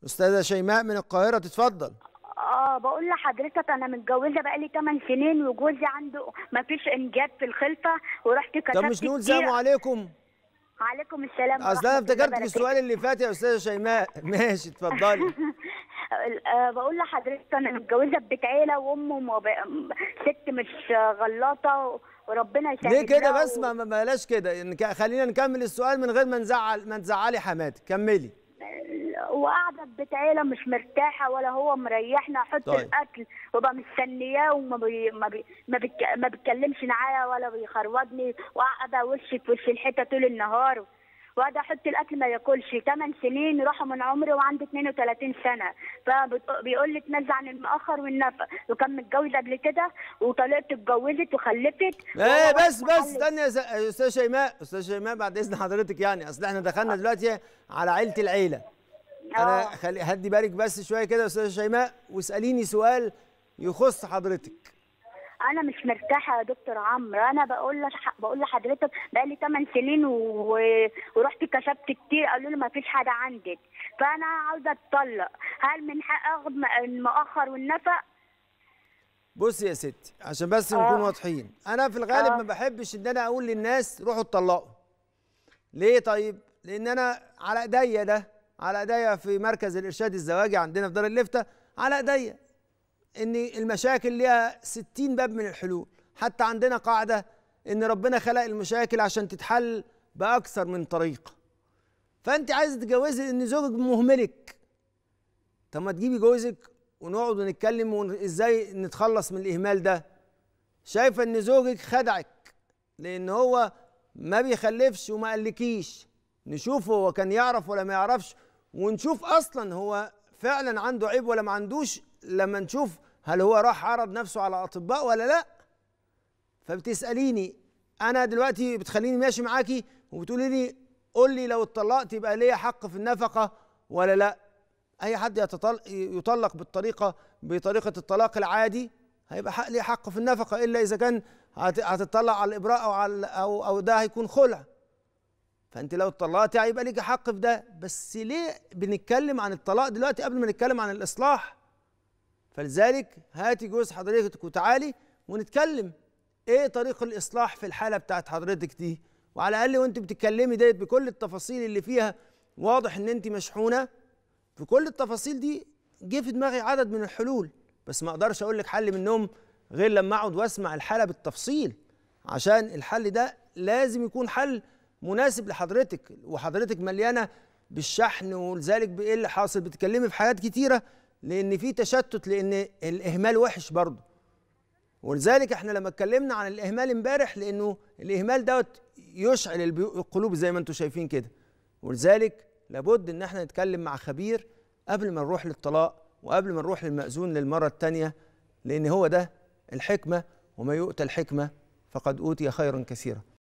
استاذه شيماء من القاهره تتفضل اه بقول لحضرتك انا متجوزه بقالي 8 سنين وجوزي عنده ما فيش انجاب في الخلفه ورحت كشفت طب مش نقول كتير. سلام عليكم عليكم السلام اصل انا ورحمة الله افتكرت وبركاته. السؤال اللي فات يا استاذه شيماء ماشي اتفضلي آه، بقول لحضرتك انا متجوزه ببيت عيله وام وب... ست مش غلاطه وربنا يسهل ليه كده لها بس و- ما ما- بلاش كده نك- خلينا نكمل السؤال من غير ما نزعل ما تزعلي حماتك كملي وقاعده في بيت عيله مش مرتاحه ولا هو مريحنا احط طيب. الاكل وابقى مستنياه وما بي ما بي ما, بيك ما بيتكلمش معايا ولا بيخرجني وقاعده وشي في وش الحيطه طول النهار وقاعده احط الاكل ما ياكلش 8 سنين راحوا من عمري وعندي 32 سنه فبيقول لي تنزل عن المؤخر والنفق وكان متجوز قبل كده وطلقت اتجوزت وخلفت ايه وهو بس واقف بس محل- استني يا س- يا استاذ شيماء استاذ شيماء بعد اذن حضرتك يعني اصل احنا دخلنا دلوقتي على عيله العيله انا آه. خلي هدي بالك بس شويه كده يا استاذ شيماء واساليني سؤال يخص حضرتك انا مش مرتاحه يا دكتور عمرو انا بقول لك بقول لحضرتك بقالي 8 سنين و... ورحت كشفت كتير قالوا لي ما فيش حاجه عندك فانا عاوزه اتطلق هل من حق اخد م- المؤخر والنفق بصي يا ستي عشان بس آه. نكون واضحين انا في الغالب آه. ما بحبش ان انا اقول للناس روحوا اتطلقوا ليه طيب لان انا على ايديا ده على ايديا في مركز الارشاد الزواجي عندنا في دار اللفتة على ايديا ان المشاكل ليها 60 باب من الحلول حتى عندنا قاعده ان ربنا خلق المشاكل عشان تتحل باكثر من طريقه فانت عايزه تتجوزي ان زوجك مهملك طب ما تجيبي جوزك ونقعد ونتكلم ون- ازاي نتخلص من الاهمال ده شايفه ان زوجك خدعك لان هو ما بيخلفش وما قالكيش نشوف هو كان يعرف ولا ما يعرفش ونشوف اصلا هو فعلا عنده عيب ولا ما عندوش لما نشوف هل هو راح عرض نفسه على اطباء ولا لا فبتساليني انا دلوقتي بتخليني ماشي معاكي وبتقولي لي قول لي لو اتطلقت يبقى ليا حق في النفقه ولا لا اي حد يتطلق يطلق بالطريقه بطريقه الطلاق العادي هيبقى حق ليه حق في النفقه الا اذا كان هت- هتطلع على الابراء او على او او ده هيكون خلع فانت لو اتطلقتي هيبقى ليك حق في ده بس ليه بنتكلم عن الطلاق دلوقتي قبل ما نتكلم عن الاصلاح فلذلك هاتي جوز حضرتك وتعالي ونتكلم ايه طريق الاصلاح في الحاله بتاعت حضرتك دي وعلى الاقل وانت بتتكلمي ديت بكل التفاصيل اللي فيها واضح ان انت مشحونه في كل التفاصيل دي جه في دماغي عدد من الحلول بس ما اقدرش اقول لك حل منهم غير لما اقعد واسمع الحاله بالتفصيل عشان الحل ده لازم يكون حل مناسب لحضرتك وحضرتك مليانه بالشحن ولذلك بايه اللي حاصل بتتكلمي في حاجات كتيره لان في تشتت لان الاهمال وحش برضه ولذلك احنا لما اتكلمنا عن الاهمال امبارح لانه الاهمال دوت يشعل البيو- القلوب زي ما انتم شايفين كده ولذلك لابد ان احنا نتكلم مع خبير قبل ما نروح للطلاق وقبل ما نروح للمأذون للمرة التانية لأن هو ده الحكمة وما يؤتى الحكمة فقد أوتي خيرا كثيرا